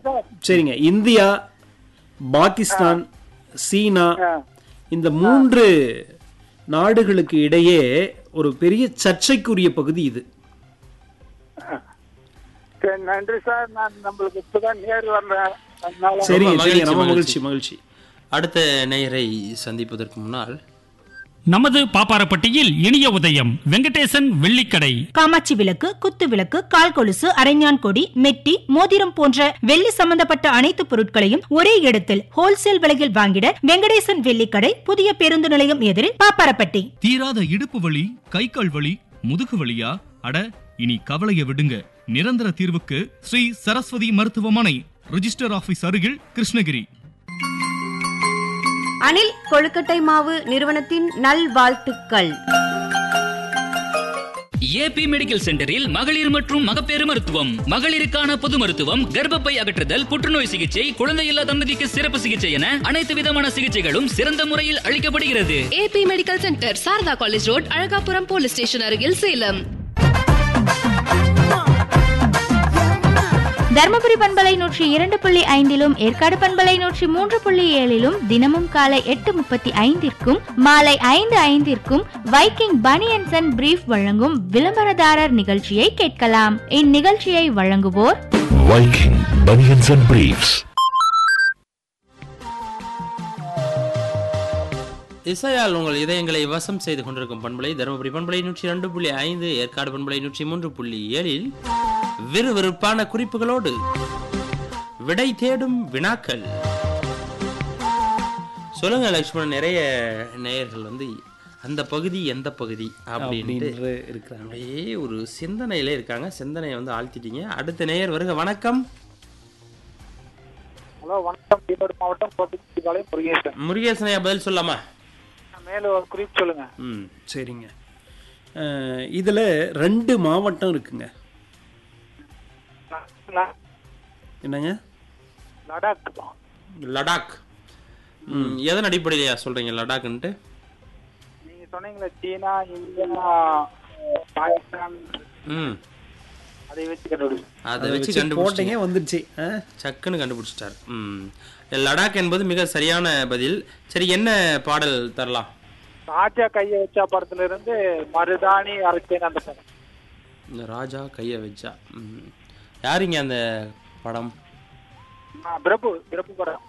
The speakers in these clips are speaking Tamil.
சார் சரிங்க இந்தியா பாகிஸ்தான் சீனா ஆ. இந்த மூன்று நாடுகளுக்கு இடையே ஒரு பெரிய சர்ச்சைக்குரிய பகுதி இது சரி, நன்றி சார் நான் நம்மளுக்கு இப்பதான் நேர் வர்றேன் அதனால சரிங்க ரொம்ப சரிங்க ரொம்ப மகிழ்ச்சி, மகிழ்ச்சி மகிழ்ச்சி அடுத்த நேயரை சந்திப்பதற்கு முன்னால் நமது பாப்பாரப்பட்டியில் இனிய உதயம் வெங்கடேசன் வெள்ளிக்கடை காமாட்சி விளக்கு குத்து விளக்கு கால் கொலுசு அரைஞான் கொடி மெட்டி மோதிரம் போன்ற வெள்ளி சம்பந்தப்பட்ட அனைத்து பொருட்களையும் ஒரே இடத்தில் ஹோல்சேல் விலையில் வாங்கிட வெங்கடேசன் வெள்ளிக்கடை புதிய பேருந்து நிலையம் எதிரில் பாப்பாரப்பட்டி தீராத இடுப்பு வலி கை கால் வலி முதுகு வலியா அட இனி கவலைய விடுங்க நிரந்தர தீர்வுக்கு ஸ்ரீ சரஸ்வதி மருத்துவமனை ரிஜிஸ்டர் ஆபீஸ் அருகில் கிருஷ்ணகிரி அனில் கொழுக்கட்டை மாவு நிறுவனத்தின் நல்வாழ்த்துக்கள் ஏபி மெடிக்கல் சென்டரில் மகளிர் மற்றும் மகப்பேறு மருத்துவம் மகளிருக்கான பொது மருத்துவம் கர்ப்பப்பை அகற்றுதல் புற்றுநோய் சிகிச்சை குழந்தையில்லா தம்பதிக்கு சிறப்பு சிகிச்சை என அனைத்து விதமான சிகிச்சைகளும் சிறந்த முறையில் அளிக்கப்படுகிறது AP medical centre Sharada college road Alagapuram police station அருகில் சேலம் தருமபுரி பண்பலை நூற்றி இரண்டு புள்ளி ஐந்திலும் ஏற்காடு பண்பலை நூற்றி மூன்று புள்ளி ஏழிலும் தினமும் காலை எட்டு முப்பத்தி ஐந்திற்கும் மாலை ஐந்து ஐந்திற்கும் வைக்கிங் பனியன்சன் அண்ட் பிரீஃப் வழங்கும் விளம்பரதாரர் நிகழ்ச்சியை கேட்கலாம் இந்நிகழ்ச்சியை வழங்குவோர் Viking Bunions and Briefs. இசையால் உங்கள் இதயங்களை வசம் செய்து கொண்டிருக்கும் பண்பலை தருமபுரி பண்பலை நூற்றி ரெண்டு புள்ளி ஐந்து ஏற்காடு பண்பலை நூற்றி மூன்று புள்ளி ஏழில் விறுவிறுப்பான குறிப்புகளோடு விடை தேடும் வினாக்கள் சொல்லுங்க லக்ஷ்மணன் நிறைய நேயர்கள் வந்து அந்த பகுதி எந்த பகுதி அப்படின்ட்டு அப்படின்ற இருக்கிறாங்க அப்படியே ஒரு சிந்தனையில இருக்காங்க சிந்தனையை வந்து ஆழ்த்திட்டீங்க அடுத்த நேயர் வருக வணக்கம் ஹலோ வணக்கம் ஈரோடு மாவட்டம் கோபிச்செட்டிப்பாளையம் முருகேசன் முருகேசனையா பதில் சொல்லாமா மேல ஒரு குறிப்பு சொல்லுங்க ம் சரிங்க அஹ், இதுல ரெண்டு மாவட்டம் இருக்குங்க ல- என்னங்க லடாக் லடாக் ம், எதன் அடிப்படையிலையா சொல்றீங்க லடாக்ன்ட்டு நீங்க சொன்னீங்களே சீனா இந்தியா பாகிஸ்தான் ம் அதை வச்சு கண்டுபிடிச்சு அதை வச்சு போட்டீங்க கண்டுபிடிச்சிங்க வந்துருச்சு அஹ், சக்குன்னு கண்டுபிடிச்சிட்டார் ம் லடாக் என்பது மிக சரியான பதில் சரி என்ன பாடல் தரலாம் ராஜா கைய வச்சா படத்துல இருந்து மருதாணி அரைச்சேன் அந்த படம் இந்த ராஜா கையை வச்சா ம் யாருங்க அந்த படம் ஆ, பிரபு பிரபு படம்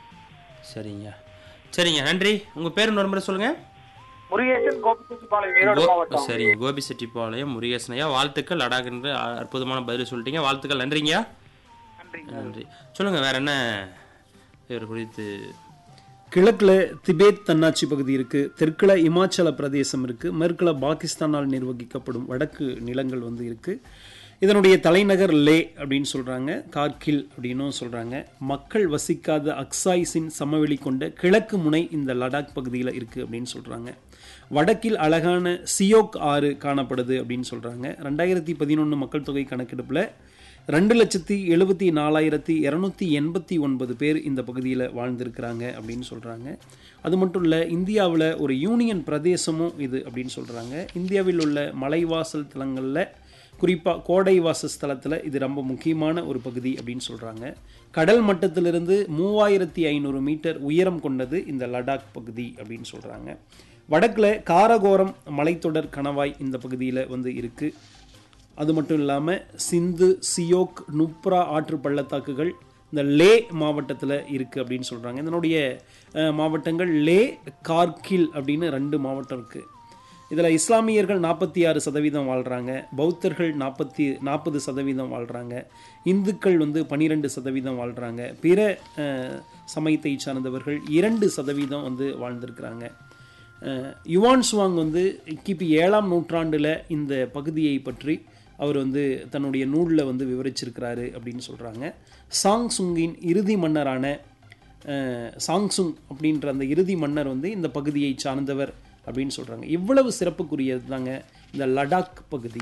சரிங்க சரிங்க நன்றி உங்க பேர் இன்னொரு முறை சொல்லுங்க முருகேசன் கோபிச்செட்டிப்பாளையம் ஈரோடு கோ- மாவட்டம் சரிங்க கோபி செட்டிப்பாளையம் முருகேசனையா வாழ்த்துக்கள் லடாக் என்று அற்புதமான பதில் சொல்லிட்டீங்க வாழ்த்துக்கள் நன்றிங்கய்யா நன்றிங்க நன்றி சொல்லுங்க வேற என்ன இவர் குறித்து கிழக்குல திபேத் தன்னாட்சி பகுதி இருக்கு தெற்குல இமாச்சல பிரதேசம் இருக்கு மேற்குல பாகிஸ்தானால் நிர்வகிக்கப்படும் வடக்கு நிலங்கள் வந்து இருக்கு இதனுடைய தலைநகர் லே அப்படின்னு சொல்றாங்க கார்கில் அப்படின்னும் சொல்றாங்க மக்கள் வசிக்காத அக்சாய்ஸின் சமவெளி கொண்ட கிழக்கு முனை இந்த லடாக் பகுதியில் இருக்கு அப்படின்னு சொல்றாங்க வடக்கில் அழகான சியோக் ஆறு காணப்படுது அப்படின்னு சொல்றாங்க ரெண்டாயிரத்தி பதினொன்று மக்கள் தொகை கணக்கெடுப்புல ரெண்டு லட்சத்தி எழுபத்தி நாலாயிரத்தி இரநூத்தி எண்பத்தி ஒன்பது பேர் இந்த பகுதியில் வாழ்ந்திருக்கிறாங்க அப்படின்னு சொல்கிறாங்க அது மட்டும் இல்லை இந்தியாவில் ஒரு யூனியன் பிரதேசமும் இது அப்படின்னு சொல்கிறாங்க இந்தியாவில் உள்ள மலைவாசல் தலங்களில் குறிப்பாக கோடை வாசஸ்தலத்தில் இது ரொம்ப முக்கியமான ஒரு பகுதி அப்படின்னு சொல்கிறாங்க கடல் மட்டத்திலிருந்து மூவாயிரத்தி ஐநூறு மீட்டர் உயரம் கொண்டது இந்த லடாக் பகுதி அப்படின்னு சொல்கிறாங்க வடக்கில் காரகோரம் மலைத்தொடர் கணவாய் இந்த பகுதியில் வந்து இருக்குது அது மட்டும் இல்லாமல் சிந்து சியோக் நுப்ரா ஆற்று பள்ளத்தாக்குகள் இந்த லே மாவட்டத்தில் இருக்குது அப்படின்னு சொல்கிறாங்க இதனுடைய அஹ், மாவட்டங்கள் லே கார்கில் அப்படின்னு ரெண்டு மாவட்டம் இருக்குது இதில் இஸ்லாமியர்கள் நாற்பத்தி ஆறு சதவீதம் வாழ்கிறாங்க பௌத்தர்கள் நாற்பத்தி நாற்பது சதவீதம் வாழ்கிறாங்க இந்துக்கள் வந்து பன்னிரெண்டு சதவீதம் வாழ்கிறாங்க பிற அஹ், சமயத்தை சார்ந்தவர்கள் இரண்டு சதவீதம் வந்து வாழ்ந்திருக்கிறாங்க அஹ், யுவான் சுவாங் வந்து கிபி ஏழாம் நூற்றாண்டில் இந்த பகுதியை பற்றி அவர் வந்து தன்னுடைய நூலில் வந்து விவரிச்சிருக்கிறாரு அப்படின்னு சொல்கிறாங்க சாங் சுங்கின் இறுதி மன்னரான அஹ், சாங்சுங் அப்படின்ற அந்த இறுதி மன்னர் வந்து இந்த பகுதியை சார்ந்தவர் அப்படின்னு சொல்கிறாங்க இவ்வளவு சிறப்புக்குரியது தாங்க இந்த லடாக் பகுதி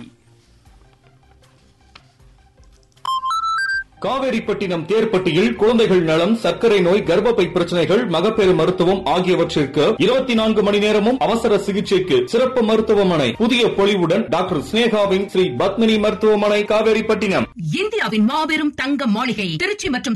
காவேரிப்பட்டினம் தேர்ப்பட்டியில் குழந்தைகள் நலம் சர்க்கரை நோய் கர்ப்பப்பை பிரச்சனைகள் மகப்பேறு மருத்துவம் ஆகியவற்றிற்கு இருபத்தி நான்கு மணி நேரமும் அவசர சிகிச்சைக்கு சிறப்பு மருத்துவமனை புதிய பொலிவுடன் டாக்டர் ஸ்னேகாவின் ஸ்ரீ பத்மினி மருத்துவமனை காவேரிப்பட்டினம் இந்தியாவின் மாபெரும் தங்க மாளிகை திருச்சி மற்றும்